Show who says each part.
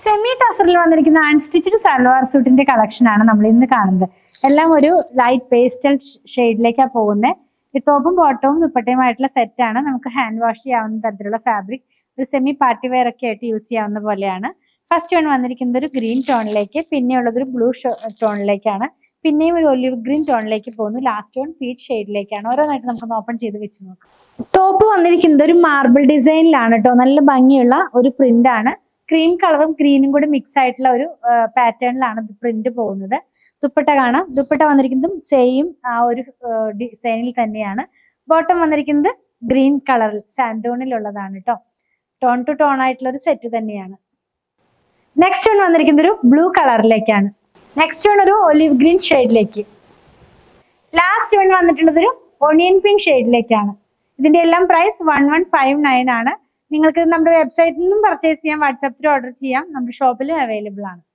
Speaker 1: semi ടസറിൽ വന്നിരിക്കുന്ന unstitched salwar സൂട്ടിന്റെ collection ആണ് നമ്മൾ ഇന്ന് കാണുന്നത് എല്ലാം ഒരു ലൈറ്റ് പേസ്റ്റൽ ഷെയ്ഡിലേക്കാണ് പോകുന്നത് ഈ ടോപ്പും ബോട്ടവും ദുപ്പട്ടയുമായിട്ടുള്ള സെറ്റ് ആണ് നമുക്ക് ഹാൻഡ് വാഷ് ചെയ്യാവുന്ന തരത്തിലുള്ള ഫാബ്രിക് ഒരു സെമി പാർട്ടി വെയർ ഒക്കെ ആയിട്ട് യൂസ് ചെയ്യാവുന്ന പോലെയാണ് ഫസ്റ്റ് വൺ വന്നിരിക്കുന്നത് ഒരു ഗ്രീൻ ടോണിലേക്ക് പിന്നെയുള്ളത് ഒരു ബ്ലൂ ടോണിലേക്കാണ് പിന്നെയും ഒരു ഒലിവ് ഗ്രീൻ ടോണിലേക്ക് പോകുന്നു ലാസ്റ്റ് വൺ പീച്ച് ഷെയ്ഡിലേക്കാണ് ഓരോന്നായിട്ട് നമുക്ക് ഓപ്പൺ ചെയ്ത് വെച്ച് നോക്കാം ടോപ്പ് വന്നിരിക്കുന്നത് ഒരു മാർബിൾ ഡിസൈനിലാണ് കേട്ടോ നല്ല ഭംഗിയുള്ള ഒരു പ്രിന്റ് ആണ് ക്രീം കളറും ഗ്രീനും കൂടി മിക്സ് ആയിട്ടുള്ള ഒരു പാറ്റേണിലാണ് പ്രിന്റ് പോകുന്നത് ദുപ്പട്ട കാണാം ദുപ്പട്ട വന്നിരിക്കുന്നതും സെയിം ആ ഒരു ഡിസൈനിൽ തന്നെയാണ് ബോട്ടം വന്നിരിക്കുന്നത് ഗ്രീൻ കളറിൽ സാൻഡോണിലുള്ളതാണ് കേട്ടോ ടോൺ ടു ടോൺ ആയിട്ടുള്ള ഒരു സെറ്റ് തന്നെയാണ് നെക്സ്റ്റ് വൺ വന്നിരിക്കുന്നത് ഒരു ബ്ലൂ കളറിലേക്കാണ് നെക്സ്റ്റ് വൺ ഒരു ഒലിവ് ഗ്രീൻ ഷെയ്ഡിലേക്ക് ലാസ്റ്റ് വൺ വന്നിട്ടുള്ളത് ഒരു ഒണിയൻ പിങ്ക് ഷെയ്ഡിലേക്കാണ് ഇതിന്റെ എല്ലാം price one one five nine ആണ് നിങ്ങൾക്ക് നമ്മുടെ വെബ്സൈറ്റിൽ നിന്നും പർച്ചേസ് ചെയ്യാം വാട്സാപ്പിൽ ഓർഡർ ചെയ്യാം നമ്മുടെ ഷോപ്പിലും അവൈലബിൾ ആണ്